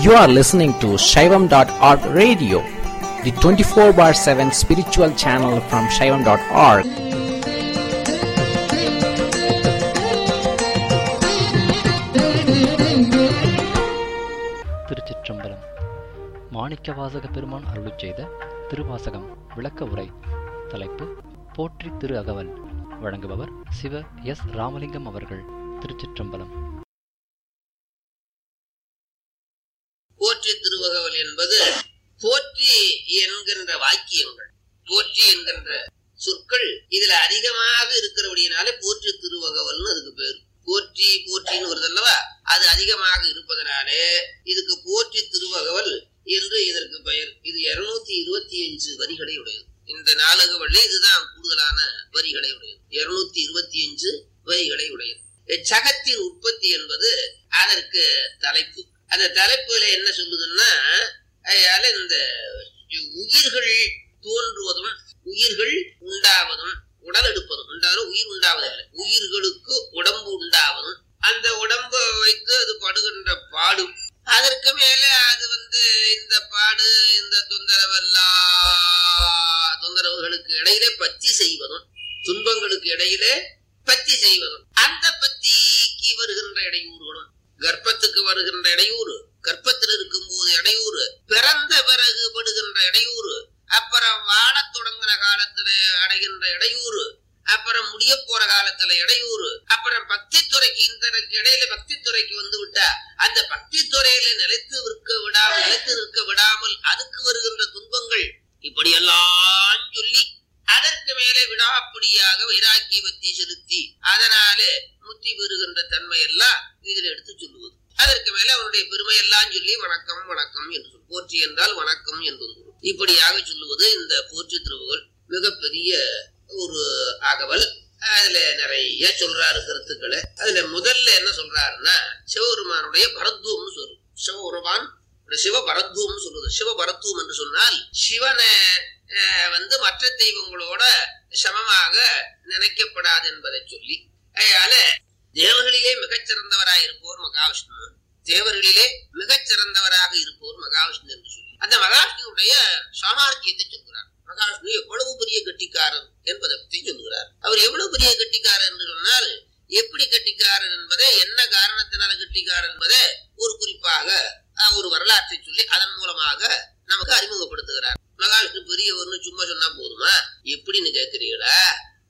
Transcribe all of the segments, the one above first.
You are listening to Shaivam.org radio, the 24 bar 7 spiritual channel from Shaivam.org. திருச்சிற்றம்பலம் மாணிக்கவாசக பெருமான் அருளுச் செய்த திருவாசகம் விளக்க உரை தலைப்பு போற்றி திரு அகவல் வழங்குபவர் சிவ எஸ் ராமலிங்கம் அவர்கள் திருச்சிற்றம்பலம் போற்றி திருவகவல் என்பது போற்றி என்கின்ற வாக்கியங்கள் போற்றி என்கின்ற சொற்கள் இதுல அதிகமாக இருக்கிறபடியினாலே போற்றி திருவகவல்னு அதுக்கு பேரு போற்றி போற்றின்னு வருது அல்லவா அது அதிகமாக இருப்பதனாலே இதுக்கு போற்றி திருவகவல் என்று இதற்கு பெயர் இது இருநூத்தி இருபத்தி அஞ்சு வரிகளை உடையது இந்த நாடக வள்ளி இதுதான் கூடுதலான வரிகளை உடையது இருநூத்தி இருபத்தி அஞ்சு வரிகளை உடையது சகத்தின் உற்பத்தி என்பது அதற்கு தலைப்பு அந்த தலைப்புல என்ன சொல்லுதுன்னா அதனால இந்த உயிர்கள் தோன்றுவதும் உயிர்கள் உண்டாவதும் உடல் எடுப்பதும் உண்டாவதும் உயிர் உண்டாவதில்லை உயிர்களுக்கு உடம்பு உண்டாவதும் அந்த உடம்பை வைத்து அது படுகின்ற பாடும் அதற்கு மேல அது வந்து இந்த பாடு இந்த தொந்தரவெல்லாம் தொந்தரவுகளுக்கு இடையிலே பத்தி செய்வதும் துன்பங்களுக்கு இடையிலே பத்தி செய்வதும் அந்த பத்திக்கு வருகின்ற இடையூறுகளும் கர்ப்பத்துக்கு வருகின்ற இடையூறு கர்ப்பத்தில் இருக்கும் போது இடையூறு பிறந்த பிறகு படுகின்ற இடையூறு அப்புறம் வாழத் தொடங்கின காலத்துல அடைகின்ற இடையூறு அப்புறம் முடிய போற காலத்துல இடையூறு அப்புறம் பக்தி துறைக்கு இந்த இடையில பக்தி துறைக்கு வந்து விட்டா அந்த பக்தி துறையில நிலைத்து நிற்க விடாமல் நிலைத்து நிற்க விடாமல் அதுக்கு வருகின்ற துன்பங்கள் இப்படியெல்லாம் சொல்லி அதற்கு மேலே விடாப்பிடியாக வைராக்கிய பத்தி செலுத்தி அதனாலே முத்தி பெறுகின்ற தன்மை எல்லாம் இதில் எடுத்து சொல்லுவது அதற்கு மேல அவனுடைய பெருமை எல்லாம் சொல்லி வணக்கம் வணக்கம் என்று சொல் போற்றி என்றால் வணக்கம் என்பது பொருள். இப்படியாக சொல்லுவது இந்த போற்றி திருவுகள் மிகப்பெரிய ஒரு அகவல் அதுல நிறைய சொல்றாரு கருத்துக்களை அதுல முதல்ல என்ன சொல்றாருன்னா சிவபெருமானுடைய பரத்துவம்னு சொல்லுது சிவபெருமான் சிவ பரத்துவம் சொல்லுது சிவ பரத்துவம் என்று சொன்னால் சிவனை அஹ், வந்து மற்ற தெய்வங்களோட சமமாக நினைக்கப்படாது என்பதை சொல்லி அதனால தேவர்களிலே மிகச்சிறந்தவராக இருப்போர் மகாவிஷ்ணு தேவர்களிலே மிகச்சிறந்தவராக இருப்போர் மகாவிஷ்ணு என்று சொல்லி அந்த மகாவிஷ்ணுடைய சாமர்த்தியத்தை சொல்கிறார் மகாவிஷ்ணு எவ்வளவு பெரிய கெட்டிக்காரன் என்பதை பற்றி சொல்கிறார் அவர் எவ்வளவு பெரிய கெட்டிக்காரர் என்று சொன்னால் எப்படி கெட்டிக்காரன் என்பதை என்ன காரணத்தினால கெட்டிக்காரன் என்பதை ஒரு குறிப்பாக அஹ், ஒரு வரலாற்றை சொல்லி அதன் மூலமாக நமக்கு அறிமுகப்படுத்துகிறார் மகாவிஷ்ணு பெரியவர்னு சும்மா சொன்னா போதுமா எப்படின்னு கேட்கிறீங்களா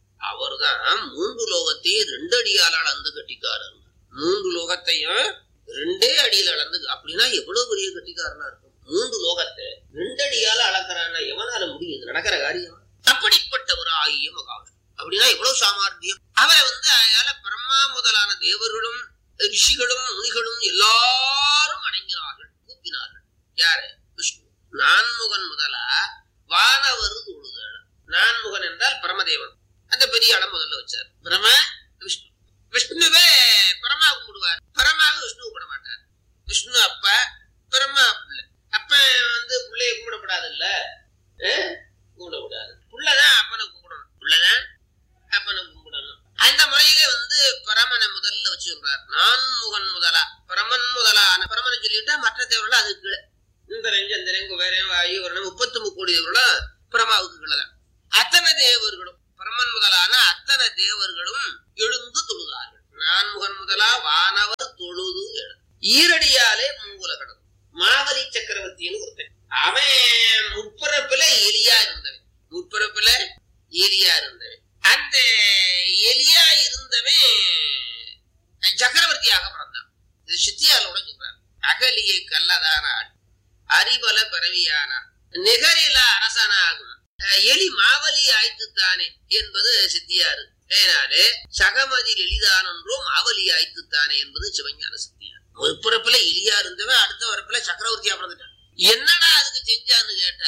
அவர்தான் மூன்று லோகத்தையும் ரெண்டு அடியால் அளந்து கட்டிக்காரன் மூன்று லோகத்தையும் ரெண்டே அடியில் அளந்து அப்படின்னா எவ்வளவு பெரிய கட்டிக்காரனா இருக்கும் மூன்று லோகத்தை ரெண்டு அடியால அளக்கிறான்னா எவனால முடியும் இது நடக்கிற காரியம் அப்படிப்பட்ட ஒரு ஆகிய மகாவிஷ்ணு அப்படின்னா எவ்வளவு சாமர்த்தியம் அவரை வந்து அதனால பிரம்மா முதலான தேவர்களும் ரிஷிகளும் முனிகளும் எல்லாரும் அடங்கினார்கள் கூப்பினார்கள் யாரு விஷ்ணு நான்முகன் முதலா வானவர் தொழுதல் நான்முகன் என்றால் பரமதேவன் அந்த பெரிய இடம் முதல்ல வச்சார் பிரம விஷ்ணு விஷ்ணுவே பரமா கும்பிடுவார் பரமாவை விஷ்ணு கும்பிட மாட்டார் விஷ்ணு அப்பா பரமா பிள்ளை அப்ப வந்து பிள்ளைய கும்பிடப்படாது இல்ல கும்பிடக்கூடாது புள்ளதான் அப்பனை கும்பிடணும் புள்ளதான் அப்பனை கும்பிடணும் அந்த முறையில வந்து பரமனை முதல்ல வச்சு சொல்றார் நான்முகன் முதலா பரமன் முதலான பரமனை சொல்லிவிட்டா மற்ற தேவர்கள் அதுக்கு கீழே இந்த ரெஞ்சு அந்த ரெங்கு வேற வாயு வரணும் முப்பத்தி முக்கோடி தேவர்களும் பரமாவுக்கு கீழே தான் அத்தனை தேவர்களும் பரமன் முதலான அத்தனை தேவர்களும் எழுந்து தொழுதார்கள் நான்முகன் முதலா வானவர் தொழுது எழு ஈரடியாலே மூவுலகடம் மாவலி சக்கரவர்த்தின்னு ஒருத்தன் அவன் முற்பரப்புல எலியா இருந்தவன் முற்பரப்புல எலியா இருந்தவன் அந்த எலியா இருந்தவன் சக்கரவர்த்தியாக பிறந்தான் இது சித்தியாலோட சொல்றார் அகலிய கல்லதான ஆள் அறிபல பிறவியானார் நிகரில அரசனாகும் அஹ் எலி மாவலி ஆய்த்துத்தானே என்பது சித்தியாரு ஏனாலே சகமதில் எளிதானன்றோ மாவலி ஆய்த்துத்தானே என்பது சிவஞான சித்தியார் ஒரு பிறப்புல எலியா இருந்தவன் அடுத்த வரப்புல சக்கரவர்த்தியா பிறந்துட்டான் என்னடா அதுக்கு செஞ்சான்னு கேட்ட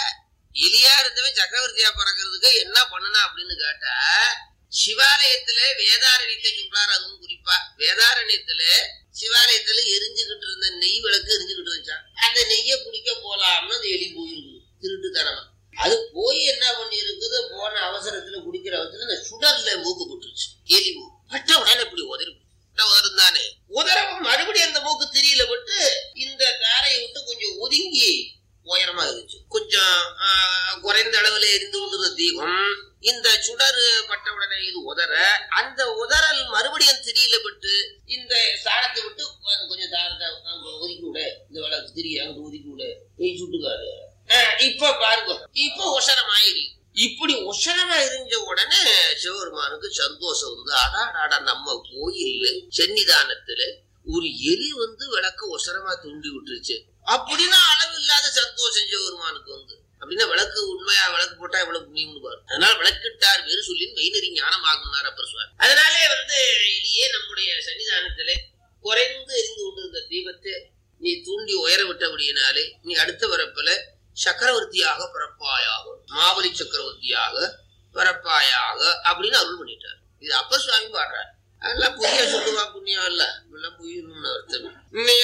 எலியா இருந்தவன் சக்கரவர்த்தியா பிறக்கிறதுக்கு என்ன பண்ணனா அப்படின்னு கேட்டா சிவாலயத்துல வேதாரண்யத்தை சொல்றாரு அதுவும் குறிப்பா வேதாரண்யத்துல சிவாலயத்துல எரிஞ்சுகிட்டு இருந்த நெய் விளக்கு எரிஞ்சுகிட்டு இருந்துச்சான் அந்த நெய்யை குடிக்க போலாம்னு அந்த எலி போயிருக்குது திருட்டுத்தனமா அது போய் என்ன பண்ணி இருக்குது போன அவசரத்துல குடிக்கிற அவசரத்துல இந்த சுடர்ல மூக்கு போட்டுருச்சு எலி மூக்கு பட்ட உடனே இப்படி உதறி உதரும் தானே உதரவும் மறுபடியும் அந்த மூக்கு திரியில விட்டு இந்த தாரையை விட்டு சுடர் பட்ட உடனே இது உதற அந்த உதறல் மறுபடியும் திரியில பட்டு இந்த ஸ்தானத்தை விட்டு அது கொஞ்சம் தாரத்தை அங்க ஒதுக்கி விட இந்த விளக்கு திரிய அங்க ஒதுக்கி விட நீ சுட்டுக்காரு அஹ் இப்ப பாருங்க இப்ப உசரமாயிரு இப்படி உசரமா இருந்த உடனே சிவபெருமானுக்கு சந்தோஷம் வந்து அடாடாடா நம்ம கோயில்ல சன்னிதானத்துல ஒரு எலி வந்து விளக்க உசரமா தூண்டி விட்டுருச்சு அப்படின்னா அளவில்லாத சந்தோஷம் சிவபெருமானுக்கு வந்து அப்படின்னா விளக்கு உண்மையா விளக்கு போட்டா எவ்வளவு புண்ணியம்னு பாரு அதனால விளக்கிட்டார் வேறு சொல்லி மெய்நெறி ஞானம் ஆகுனார் அப்பர் சுவாமி அதனாலே வந்து எலியே நம்முடைய சன்னிதானத்திலே குறைந்து எரிந்து கொண்டிருந்த தீபத்தை நீ தூண்டி உயர விட்டபடியினாலே நீ அடுத்த வரப்புல சக்கரவர்த்தியாக பிறப்பாயாக மாபலி சக்கரவர்த்தியாக பிறப்பாயாக அப்படின்னு அருள் பண்ணிட்டார் இது அப்பர் சுவாமி பாடுறார் அதெல்லாம் புதிய சொல்லுவா புண்ணியம் இல்ல இதெல்லாம் புரியணும்னு அர்த்தம்